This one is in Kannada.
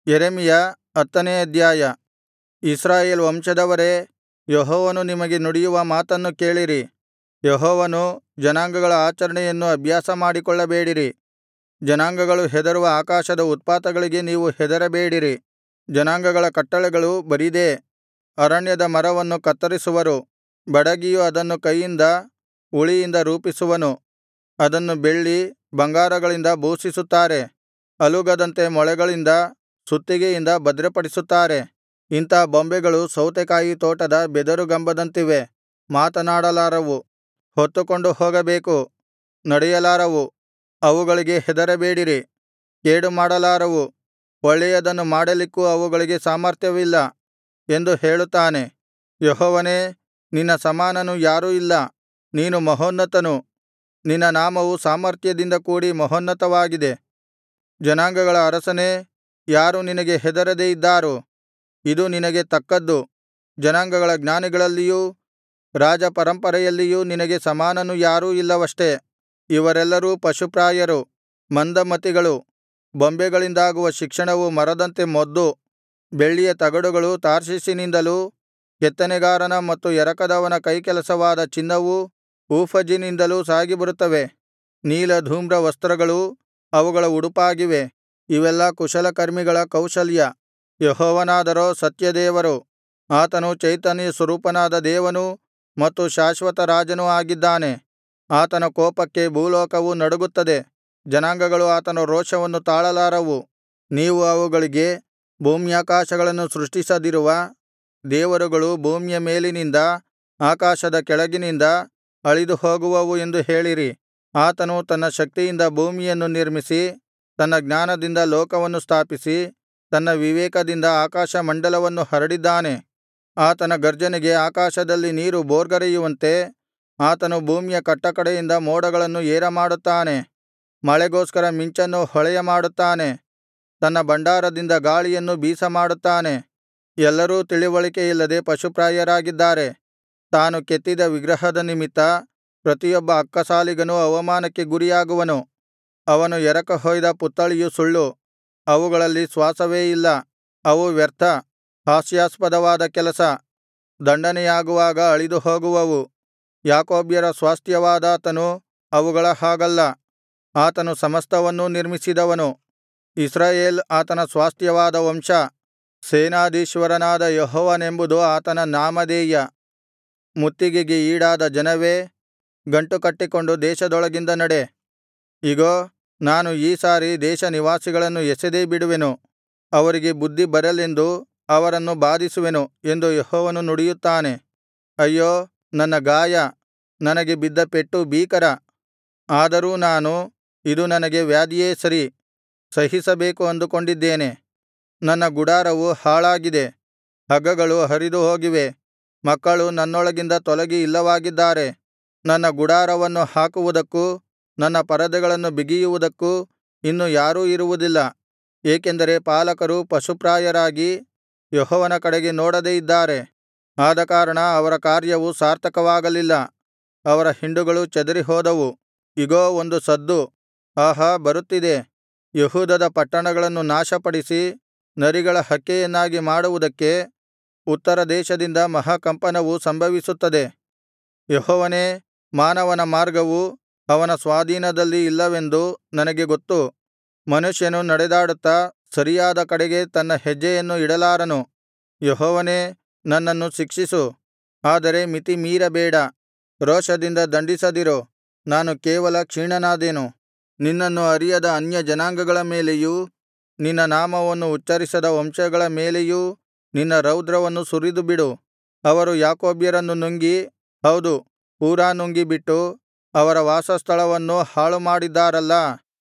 ಯೆರೆಮೀಯ ಹತ್ತನೇ ಅಧ್ಯಾಯ ಇಸ್ರಾಯೇಲ್ ವಂಶದವರೇ ಯೆಹೋವನು ನಿಮಗೆ ನುಡಿಯುವ ಮಾತನ್ನು ಕೇಳಿರಿ ಯೆಹೋವನು ಜನಾಂಗಗಳ ಆಚರಣೆಯನ್ನು ಅಭ್ಯಾಸಮಾಡಿಕೊಳ್ಳಬೇಡಿರಿ ಜನಾಂಗಗಳು ಹೆದರುವ ಆಕಾಶದ ಉತ್ಪಾತಗಳಿಗೆ ನೀವು ಹೆದರಬೇಡಿರಿ ಜನಾಂಗಗಳ ಕಟ್ಟಳೆಗಳು ಬರಿದೇ ಅರಣ್ಯದ ಮರವನ್ನು ಕತ್ತರಿಸುವರು ಬಡಗಿಯು ಅದನ್ನು ಕೈಯಿಂದ ಉಳಿಯಿಂದ ರೂಪಿಸುವನು ಅದನ್ನು ಬೆಳ್ಳಿ ಬಂಗಾರಗಳಿಂದ ಭೂಷಿಸುತ್ತಾರೆ ಅಲುಗದಂತೆ ಮೊಳೆಗಳಿಂದ ಸುತ್ತಿಗೆಯಿಂದ ಭದ್ರಪಡಿಸುತ್ತಾರೆ ಇಂಥಾ ಬೊಂಬೆಗಳು ಸೌತೆಕಾಯಿ ತೋಟದ ಬೆದರುಗಂಬದಂತಿವೆ ಮಾತನಾಡಲಾರವು ಹೊತ್ತುಕೊಂಡು ಹೋಗಬೇಕು ನಡೆಯಲಾರವು ಅವುಗಳಿಗೆ ಹೆದರಬೇಡಿರಿ ಕೇಡುಮಾಡಲಾರವು ಒಳ್ಳೆಯದನ್ನು ಮಾಡಲಿಕ್ಕೂ ಅವುಗಳಿಗೆ ಸಾಮರ್ಥ್ಯವಿಲ್ಲ ಎಂದು ಹೇಳುತ್ತಾನೆ ಯೆಹೋವನೇ ನಿನ್ನ ಸಮಾನನು ಯಾರೂ ಇಲ್ಲ ನೀನು ಮಹೋನ್ನತನು ನಿನ್ನ ನಾಮವು ಸಾಮರ್ಥ್ಯದಿಂದ ಕೂಡಿ ಮಹೋನ್ನತವಾಗಿದೆ ಜನಾಂಗಗಳ ಅರಸನೇ ಯಾರು ನಿನಗೆ ಹೆದರದೆ ಇದ್ದಾರು ಇದು ನಿನಗೆ ತಕ್ಕದ್ದು ಜನಾಂಗಗಳ ಜ್ಞಾನಿಗಳಲ್ಲಿಯೂ ರಾಜಪರಂಪರೆಯಲ್ಲಿಯೂ ನಿನಗೆ ಸಮಾನನು ಯಾರೂ ಇಲ್ಲವಷ್ಟೆ ಇವರೆಲ್ಲರೂ ಪಶುಪ್ರಾಯರು ಮಂದಮತಿಗಳು ಬೊಂಬೆಗಳಿಂದಾಗುವ ಶಿಕ್ಷಣವು ಮರದಂತೆ ಮೊದ್ದು ಬೆಳ್ಳಿಯ ತಗಡುಗಳು ತಾರ್ಷೀಷಿನಿಂದಲೂ ಕೆತ್ತನೆಗಾರನ ಮತ್ತು ಎರಕದವನ ಕೈಕೆಲಸವಾದ ಚಿನ್ನವೂ ಊಫಜಿನಿಂದಲೂ ಸಾಗಿಬರುತ್ತವೆ ನೀಲಧೂಮ್ರ ವಸ್ತ್ರಗಳು ಅವುಗಳ ಉಡುಪಾಗಿವೆ ಇವೆಲ್ಲಾ ಕುಶಲಕರ್ಮಿಗಳ ಕೌಶಲ್ಯ ಯೆಹೋವನಾದರೋ ಸತ್ಯದೇವರು ಆತನು ಚೈತನ್ಯಸ್ವರೂಪನಾದ ದೇವನೂ ಮತ್ತು ಶಾಶ್ವತ ರಾಜನೂ ಆಗಿದ್ದಾನೆ ಆತನ ಕೋಪಕ್ಕೆ ಭೂಲೋಕವು ನಡುಗುತ್ತದೆ ಜನಾಂಗಗಳು ಆತನ ರೋಷವನ್ನು ತಾಳಲಾರವು ನೀವು ಅವುಗಳಿಗೆ ಭೂಮ್ಯಾಕಾಶಗಳನ್ನು ಸೃಷ್ಟಿಸದಿರುವ ದೇವರುಗಳು ಭೂಮಿಯ ಮೇಲಿನಿಂದ ಆಕಾಶದ ಕೆಳಗಿನಿಂದ ಅಳಿದು ಹೋಗುವವು ಎಂದು ಹೇಳಿರಿ ಆತನು ತನ್ನ ಶಕ್ತಿಯಿಂದ ಭೂಮಿಯನ್ನು ನಿರ್ಮಿಸಿ ತನ್ನ ಜ್ಞಾನದಿಂದ ಲೋಕವನ್ನು ಸ್ಥಾಪಿಸಿ ತನ್ನ ವಿವೇಕದಿಂದ ಆಕಾಶಮಂಡಲವನ್ನು ಹರಡಿದ್ದಾನೆ ಆತನ ಗರ್ಜನೆಗೆ ಆಕಾಶದಲ್ಲಿ ನೀರು ಭೋರ್ಗರೆಯುವಂತೆ ಆತನು ಭೂಮಿಯ ಕಟ್ಟಕಡೆಯಿಂದ ಮೋಡಗಳನ್ನು ಏರಮಾಡುತ್ತಾನೆ ಮಳೆಗೋಸ್ಕರ ಮಿಂಚನ್ನು ಹೊಳೆಯಮಾಡುತ್ತಾನೆ ತನ್ನ ಭಂಡಾರದಿಂದ ಗಾಳಿಯನ್ನು ಬೀಸಮಾಡುತ್ತಾನೆ ಎಲ್ಲರೂ ತಿಳಿವಳಿಕೆಯಿಲ್ಲದೆ ಪಶುಪ್ರಾಯರಾಗಿದ್ದಾರೆ ತಾನು ಕೆತ್ತಿದ ವಿಗ್ರಹದ ನಿಮಿತ್ತ ಪ್ರತಿಯೊಬ್ಬ ಅಕ್ಕಸಾಲಿಗನೂ ಅವಮಾನಕ್ಕೆ ಗುರಿಯಾಗುವನು ಅವನು ಎರಕ ಹೊಯ್ದ ಪುತ್ತಳಿಯು ಸುಳ್ಳು ಅವುಗಳಲ್ಲಿ ಶ್ವಾಸವೇ ಇಲ್ಲ ಅವು ವ್ಯರ್ಥ ಹಾಸ್ಯಾಸ್ಪದವಾದ ಕೆಲಸ ದಂಡನೆಯಾಗುವಾಗ ಅಳಿದು ಹೋಗುವವು ಯಾಕೋಬ್ಯರ ಸ್ವಾಸ್ತ್ಯವಾದಾತನು ಅವುಗಳ ಹಾಗಲ್ಲ ಆತನು ಸಮಸ್ತವನ್ನೂ ನಿರ್ಮಿಸಿದವನು ಇಸ್ರಾಯೇಲ್ ಆತನ ಸ್ವಾಸ್ತ್ಯವಾದ ವಂಶ ಸೇನಾಧೀಶ್ವರನಾದ ಯೆಹೋವನೆಂಬುದು ಆತನ ನಾಮಧೇಯ ಮುತ್ತಿಗೆಗೆ ಈಡಾದ ಜನವೇ ಗಂಟು ಕಟ್ಟಿಕೊಂಡು ದೇಶದೊಳಗಿಂದ ನಡೆ ಇಗೋ ನಾನು ಈ ಸಾರಿ ದೇಶನಿವಾಸಿಗಳನ್ನು ಎಸೆದೇ ಬಿಡುವೆನು ಅವರಿಗೆ ಬುದ್ಧಿ ಬರಲೆಂದು ಅವರನ್ನು ಬಾಧಿಸುವೆನು ಎಂದು ಯೆಹೋವನು ನುಡಿಯುತ್ತಾನೆ ಅಯ್ಯೋ ನನ್ನ ಗಾಯ ನನಗೆ ಬಿದ್ದ ಪೆಟ್ಟು ಭೀಕರ ಆದರೂ ನಾನು ಇದು ನನಗೆ ವ್ಯಾಧಿಯೇ ಸರಿ ಸಹಿಸಬೇಕು ಅಂದುಕೊಂಡಿದ್ದೇನೆ ನನ್ನ ಗುಡಾರವು ಹಾಳಾಗಿದೆ ಹಗ್ಗಗಳು ಹರಿದು ಹೋಗಿವೆ ಮಕ್ಕಳು ನನ್ನೊಳಗಿಂದ ತೊಲಗಿ ಇಲ್ಲವಾಗಿದ್ದಾರೆ ನನ್ನ ಗುಡಾರವನ್ನು ಹಾಕುವುದಕ್ಕೂ ನನ್ನ ಪರದೆಗಳನ್ನು ಬಿಗಿಯುವುದಕ್ಕೂ ಇನ್ನು ಯಾರೂ ಇರುವುದಿಲ್ಲ ಏಕೆಂದರೆ ಪಾಲಕರು ಪಶುಪ್ರಾಯರಾಗಿ ಯೆಹೋವನ ಕಡೆಗೆ ನೋಡದೆ ಇದ್ದಾರೆ ಆದಕಾರಣ ಅವರ ಕಾರ್ಯವು ಸಾರ್ಥಕವಾಗಲಿಲ್ಲ ಅವರ ಹಿಂಡುಗಳು ಚದರಿಹೋದವು ಇಗೋ ಒಂದು ಸದ್ದು ಆಹಾ ಬರುತ್ತಿದೆ ಯೆಹೂದದ ಪಟ್ಟಣಗಳನ್ನು ನಾಶಪಡಿಸಿ ನರಿಗಳ ಹಕ್ಕೆಯನ್ನಾಗಿ ಮಾಡುವುದಕ್ಕೆ ಉತ್ತರ ದೇಶದಿಂದ ಮಹಾಕಂಪನವು ಸಂಭವಿಸುತ್ತದೆ ಯೆಹೋವನೇ ಮಾನವನ ಮಾರ್ಗವು ಅವನ ಸ್ವಾಧೀನದಲ್ಲಿ ಇಲ್ಲವೆಂದು ನನಗೆ ಗೊತ್ತು ಮನುಷ್ಯನು ನಡೆದಾಡುತ್ತಾ ಸರಿಯಾದ ಕಡೆಗೆ ತನ್ನ ಹೆಜ್ಜೆಯನ್ನು ಇಡಲಾರನು ಯೆಹೋವನೇ ನನ್ನನ್ನು ಶಿಕ್ಷಿಸು ಆದರೆ ಮಿತಿ ಮೀರಬೇಡ ರೋಷದಿಂದ ದಂಡಿಸದಿರು ನಾನು ಕೇವಲ ಕ್ಷೀಣನಾದೆನು ನಿನ್ನನ್ನು ಅರಿಯದ ಅನ್ಯಜನಾಂಗಗಳ ಮೇಲೆಯೂ ನಿನ್ನ ನಾಮವನ್ನು ಉಚ್ಚರಿಸದ ವಂಶಗಳ ಮೇಲೆಯೂ ನಿನ್ನ ರೌದ್ರವನ್ನು ಸುರಿದುಬಿಡು ಅವರು ಯಾಕೋಬ್ಯರನ್ನು ನುಂಗಿ ಹೌದು ಪೂರಾ ನುಂಗಿಬಿಟ್ಟು ಅವರ ವಾಸಸ್ಥಳವನ್ನೂ ಹಾಳುಮಾಡಿದ್ದಾರಲ್ಲಾ